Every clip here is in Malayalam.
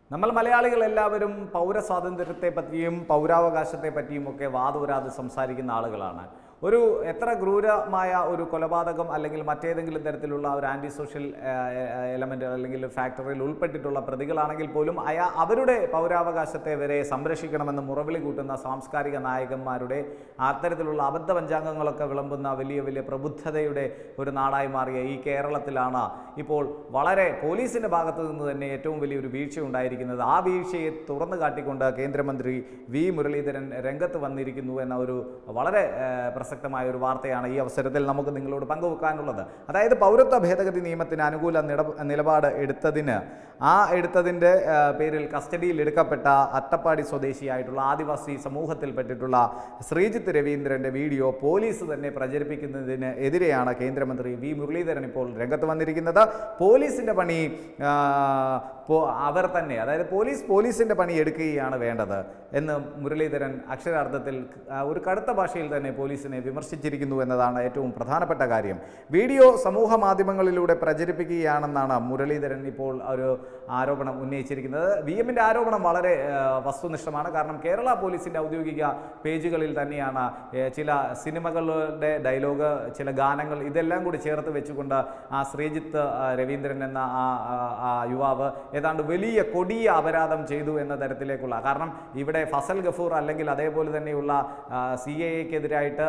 നമ്മൾ മലയാളികൾ എല്ലാവരും പൗരസ്വാതന്ത്ര്യത്തെ പറ്റിയും പൗരാവകാശത്തെ പറ്റിയും ഒക്കെ വാദൂരാതെ സംസാരിക്കുന്ന ആളുകളാണ് ഒരു എത്ര ക്രൂരമായ ഒരു കൊലപാതകം അല്ലെങ്കിൽ മറ്റേതെങ്കിലും തരത്തിലുള്ള ഒരു ആൻറ്റി സോഷ്യൽ എലമെൻ്റ് അല്ലെങ്കിൽ ഫാക്ടറിയിൽ ഉൾപ്പെട്ടിട്ടുള്ള പ്രതികളാണെങ്കിൽ പോലും അയാ അവരുടെ പൗരാവകാശത്തെ വരെ സംരക്ഷിക്കണമെന്ന് മുറവിളി കൂട്ടുന്ന സാംസ്കാരിക നായകന്മാരുടെ അത്തരത്തിലുള്ള അബദ്ധ പഞ്ചാംഗങ്ങളൊക്കെ വിളമ്പുന്ന വലിയ വലിയ പ്രബുദ്ധതയുടെ ഒരു നാടായി മാറിയ ഈ കേരളത്തിലാണ് ഇപ്പോൾ വളരെ പോലീസിൻ്റെ ഭാഗത്തു നിന്ന് തന്നെ ഏറ്റവും വലിയൊരു വീഴ്ച ഉണ്ടായിരിക്കുന്നത് ആ വീഴ്ചയെ തുറന്നു കാട്ടിക്കൊണ്ട് കേന്ദ്രമന്ത്രി വി മുരളീധരൻ രംഗത്ത് വന്നിരിക്കുന്നു എന്ന ഒരു വളരെ ഏഹ്, പ്രസക്തമായ ഒരു വാർത്തയാണ് ഈ അവസരത്തിൽ നമുക്ക് നിങ്ങളോട് പങ്കുവെക്കാനുള്ളത് അതായത് പൗരത്വ ഭേദഗതി നിയമത്തിന് അനുകൂല നിട- നിലപാട് എടുത്തതിന് ആ എടുത്തതിൻ്റെ ഏഹ്, പേരിൽ കസ്റ്റഡിയിൽ എടുക്കപ്പെട്ട അട്ടപ്പാടി സ്വദേശിയായിട്ടുള്ള ആദിവാസി സമൂഹത്തിൽപ്പെട്ടിട്ടുള്ള ശ്രീജിത്ത് രവീന്ദ്രൻ്റെ വീഡിയോ പോലീസ് തന്നെ പ്രചരിപ്പിക്കുന്നതിന് എതിരെയാണ് കേന്ദ്രമന്ത്രി വി മുരളീധരൻ ഇപ്പോൾ രംഗത്ത് വന്നിരിക്കുന്നത് പോലീസിൻ്റെ പണി ആ, പോ- അവർ തന്നെ അതായത് പോലീസ് പോലീസിൻ്റെ പണി എടുക്കുകയാണ് വേണ്ടത് എന്ന് മുരളീധരൻ അക്ഷരാർത്ഥത്തിൽ ആ, ഒരു കടുത്ത ഭാഷയിൽ തന്നെ പോലീസിനെ വിമർശിച്ചിരിക്കുന്നു എന്നതാണ് ഏറ്റവും പ്രധാനപ്പെട്ട കാര്യം വീഡിയോ സമൂഹ മാധ്യമങ്ങളിലൂടെ പ്രചരിപ്പിക്കുകയാണെന്നാണ് മുരളീധരൻ ഇപ്പോൾ ഒരു ആരോപണം ഉന്നയിച്ചിരിക്കുന്നത് വി എമ്മിൻ്റെ ആരോപണം വളരെ ആ, വസ്തുനിഷ്ഠമാണ് കാരണം കേരള പോലീസിൻ്റെ ഔദ്യോഗിക പേജുകളിൽ തന്നെയാണ് ഏ, ചില സിനിമകളുടെ ഡയലോഗ് ചില ഗാനങ്ങൾ ഇതെല്ലാം കൂടി ചേർത്ത് വെച്ചുകൊണ്ട് ആ ശ്രീജിത്ത് ആ, രവീന്ദ്രൻ എന്ന ആ ആ- ആ യുവാവ് ഏതാണ്ട് വലിയ കൊടിയ അപരാധം ചെയ്തു എന്ന തരത്തിലേക്കുള്ള കാരണം ഇവിടെ ഫസൽ ഗഫൂർ അല്ലെങ്കിൽ അതേപോലെ തന്നെയുള്ള സി എ എക്കെതിരായിട്ട്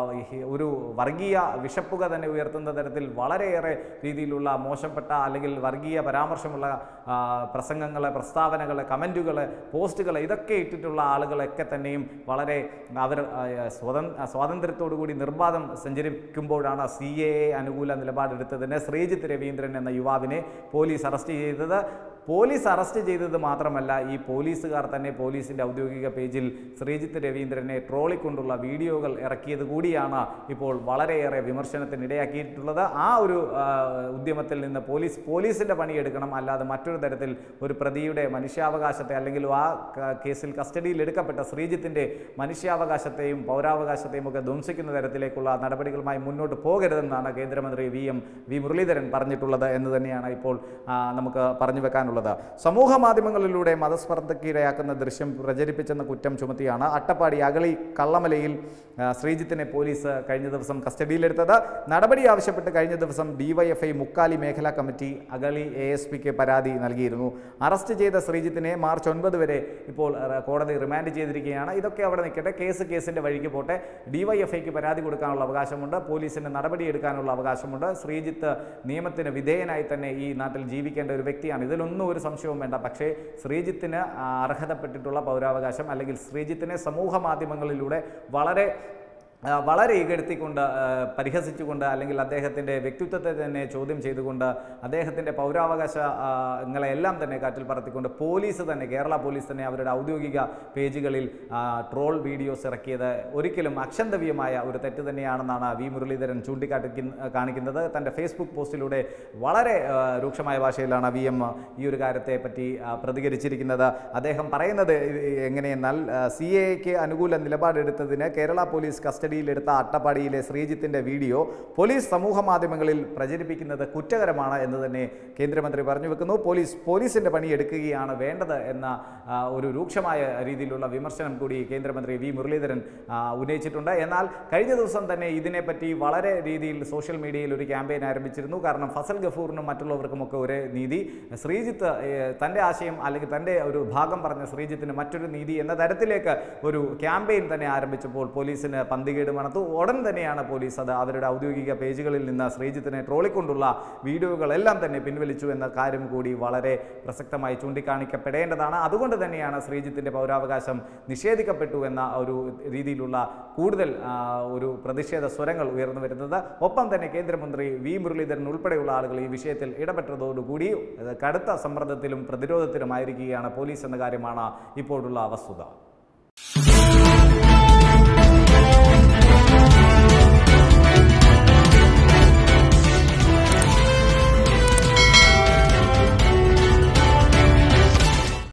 ഒരു വർഗീയ വിഷപ്പുക തന്നെ ഉയർത്തുന്ന തരത്തിൽ വളരെയേറെ രീതിയിലുള്ള മോശപ്പെട്ട അല്ലെങ്കിൽ വർഗീയ പരാമർശമുള്ള ആ, പ്രസംഗങ്ങളെ പ്രസ്താവനകളെ കമൻറ്റുകൾ പോസ്റ്റുകൾ ഇതൊക്കെ ഇട്ടിട്ടുള്ള ആളുകളൊക്കെ തന്നെയും വളരെ അവർ ആ, സ്വതന് സ്വാതന്ത്ര്യത്തോടു കൂടി നിർബാധം സഞ്ചരിക്കുമ്പോഴാണ് സി എ അനുകൂല നിലപാടെടുത്തതിന് ശ്രീജിത്ത് രവീന്ദ്രൻ എന്ന യുവാവിനെ പോലീസ് അറസ്റ്റ് ചെയ്തത് പോലീസ് അറസ്റ്റ് ചെയ്തത് മാത്രമല്ല ഈ പോലീസുകാർ തന്നെ പോലീസിൻ്റെ ഔദ്യോഗിക പേജിൽ ശ്രീജിത്ത് രവീന്ദ്രനെ ട്രോളിക്കൊണ്ടുള്ള വീഡിയോകൾ ഇറക്കിയത് കൂടിയാണ് ഇപ്പോൾ വളരെയേറെ വിമർശനത്തിനിടയാക്കിയിട്ടുള്ളത് ആ ഒരു ആ, ഉദ്യമത്തിൽ നിന്ന് പോലീസ് പോലീസിൻ്റെ പണിയെടുക്കണം അല്ലാതെ മറ്റൊരു തരത്തിൽ ഒരു പ്രതിയുടെ മനുഷ്യാവകാശത്തെ അല്ലെങ്കിൽ ആ ക- കേസിൽ കസ്റ്റഡിയിൽ എടുക്കപ്പെട്ട ശ്രീജിത്തിൻ്റെ മനുഷ്യാവകാശത്തെയും പൗരാവകാശത്തെയും ഒക്കെ ധ്വംസിക്കുന്ന തരത്തിലേക്കുള്ള നടപടികളുമായി മുന്നോട്ട് പോകരുതെന്നാണ് കേന്ദ്രമന്ത്രി വി എം വി മുരളീധരൻ പറഞ്ഞിട്ടുള്ളത് എന്ന് തന്നെയാണ് ഇപ്പോൾ ആ, നമുക്ക് പറഞ്ഞു വെക്കാനുള്ളത് സമൂഹ മാധ്യമങ്ങളിലൂടെ മതസ്പർദ്ധയ്ക്കിരയാക്കുന്ന ദൃശ്യം പ്രചരിപ്പിച്ചെന്ന കുറ്റം ചുമത്തിയാണ് അട്ടപ്പാടി അകളി കള്ളമലയിൽ ആ, ശ്രീജിത്തിനെ പോലീസ് കഴിഞ്ഞ ദിവസം കസ്റ്റഡിയിലെടുത്തത് നടപടി ആവശ്യപ്പെട്ട് കഴിഞ്ഞ ദിവസം ഡിവൈഎഫ്ഐ മുക്കാലി മേഖലാ കമ്മിറ്റി അകളി എ എസ് പിക്ക് പരാതി നൽകിയിരുന്നു അറസ്റ്റ് ചെയ്ത ശ്രീജിത്തിനെ മാർച്ച് ഒൻപത് വരെ ഇപ്പോൾ ആ, കോടതി റിമാൻഡ് ചെയ്തിരിക്കുകയാണ് ഇതൊക്കെ അവിടെ നിൽക്കട്ടെ കേസ് കേസിൻ്റെ വഴിക്ക് പോട്ടെ ഡിവൈഎഫ്ഐക്ക് പരാതി കൊടുക്കാനുള്ള അവകാശമുണ്ട് പോലീസിന് നടപടിയെടുക്കാനുള്ള അവകാശമുണ്ട് ശ്രീജിത്ത് നിയമത്തിന് വിധേയനായി തന്നെ ഈ നാട്ടിൽ ജീവിക്കേണ്ട ഒരു വ്യക്തിയാണ് ഇതിലൊന്നും ഒരു സംശയവും വേണ്ട പക്ഷേ ശ്രീജിത്തിന് ആ, അർഹതപ്പെട്ടിട്ടുള്ള പൗരാവകാശം അല്ലെങ്കിൽ ശ്രീജിത്തിനെ സമൂഹ മാധ്യമങ്ങളിലൂടെ വളരെ ആ, വളരെ ഇകഴ്ത്തിക്കൊണ്ട് ആ, പരിഹസിച്ചുകൊണ്ട് അല്ലെങ്കിൽ അദ്ദേഹത്തിൻ്റെ വ്യക്തിത്വത്തെ തന്നെ ചോദ്യം ചെയ്തുകൊണ്ട് അദ്ദേഹത്തിൻ്റെ പൗരാവകാശങ്ങളെല്ലാം തന്നെ കാറ്റിൽ പറത്തിക്കൊണ്ട് പോലീസ് തന്നെ കേരള പോലീസ് തന്നെ അവരുടെ ഔദ്യോഗിക പേജുകളിൽ ആ, ട്രോൾ വീഡിയോസ് ഇറക്കിയത് ഒരിക്കലും അക്ഷന്തവ്യമായ ഒരു തെറ്റ് തന്നെയാണെന്നാണ് വി മുരളീധരൻ ചൂണ്ടിക്കാട്ടിക്കുന്ന കാണിക്കുന്നത് തൻ്റെ ഫേസ്ബുക്ക് പോസ്റ്റിലൂടെ വളരെ ആ, രൂക്ഷമായ ഭാഷയിലാണ് വി എം ഈ ഒരു കാര്യത്തെ പറ്റി ആ, പ്രതികരിച്ചിരിക്കുന്നത് അദ്ദേഹം പറയുന്നത് എങ്ങനെയെന്നാൽ സി എക്ക് അനുകൂല നിലപാടെടുത്തതിന് കേരള പോലീസ് കസ്റ്റഡിയിലെടുത്ത അട്ടപ്പാടിയിലെ ശ്രീജിത്തിന്റെ വീഡിയോ പോലീസ് സമൂഹ മാധ്യമങ്ങളിൽ പ്രചരിപ്പിക്കുന്നത് കുറ്റകരമാണ് എന്ന് തന്നെ കേന്ദ്രമന്ത്രി പറഞ്ഞു വെക്കുന്നു പോലീസ് പോലീസിന്റെ പണി എടുക്കുകയാണ് വേണ്ടത് എന്ന ആ, ഒരു രൂക്ഷമായ രീതിയിലുള്ള വിമർശനം കൂടി കേന്ദ്രമന്ത്രി വി മുരളീധരൻ ആ, ഉന്നയിച്ചിട്ടുണ്ട് എന്നാൽ കഴിഞ്ഞ ദിവസം തന്നെ ഇതിനെപ്പറ്റി വളരെ രീതിയിൽ സോഷ്യൽ മീഡിയയിൽ ഒരു ക്യാമ്പയിൻ ആരംഭിച്ചിരുന്നു കാരണം ഫസൽ ഗഫൂറിനും മറ്റുള്ളവർക്കുമൊക്കെ ഒരേ നീതി ശ്രീജിത്ത് ഏഹ്, തൻ്റെ ആശയം അല്ലെങ്കിൽ തൻ്റെ ഒരു ഭാഗം പറഞ്ഞ ശ്രീജിത്തിന് മറ്റൊരു നീതി എന്ന തരത്തിലേക്ക് ഒരു ക്യാമ്പയിൻ തന്നെ ആരംഭിച്ചപ്പോൾ പോലീസിന് പന്തികേട് മണത്തു ഉടൻ തന്നെയാണ് പോലീസ് അത് അവരുടെ ഔദ്യോഗിക പേജുകളിൽ നിന്ന് ശ്രീജിത്തിനെ ട്രോളിക്കൊണ്ടുള്ള വീഡിയോകളെല്ലാം തന്നെ പിൻവലിച്ചു എന്ന കാര്യം കൂടി വളരെ പ്രസക്തമായി ചൂണ്ടിക്കാണിക്കപ്പെടേണ്ടതാണ് അതുകൊണ്ട് തന്നെയാണ് ശ്രീജിത്തിൻ്റെ പൗരാവകാശം നിഷേധിക്കപ്പെട്ടു എന്ന ഒരു രീതിയിലുള്ള കൂടുതൽ ആ, ഒരു പ്രതിഷേധ സ്വരങ്ങൾ ഉയർന്നു വരുന്നത് ഒപ്പം തന്നെ കേന്ദ്രമന്ത്രി വി മുരളീധരൻ ഉൾപ്പെടെയുള്ള ആളുകൾ ഈ വിഷയത്തിൽ ഇടപെട്ടതോടുകൂടി അത് കടുത്ത സമ്മർദ്ദത്തിലും പ്രതിരോധത്തിലുമായിരിക്കുകയാണ് പോലീസ് എന്ന കാര്യമാണ് ഇപ്പോഴുള്ള വസ്തുത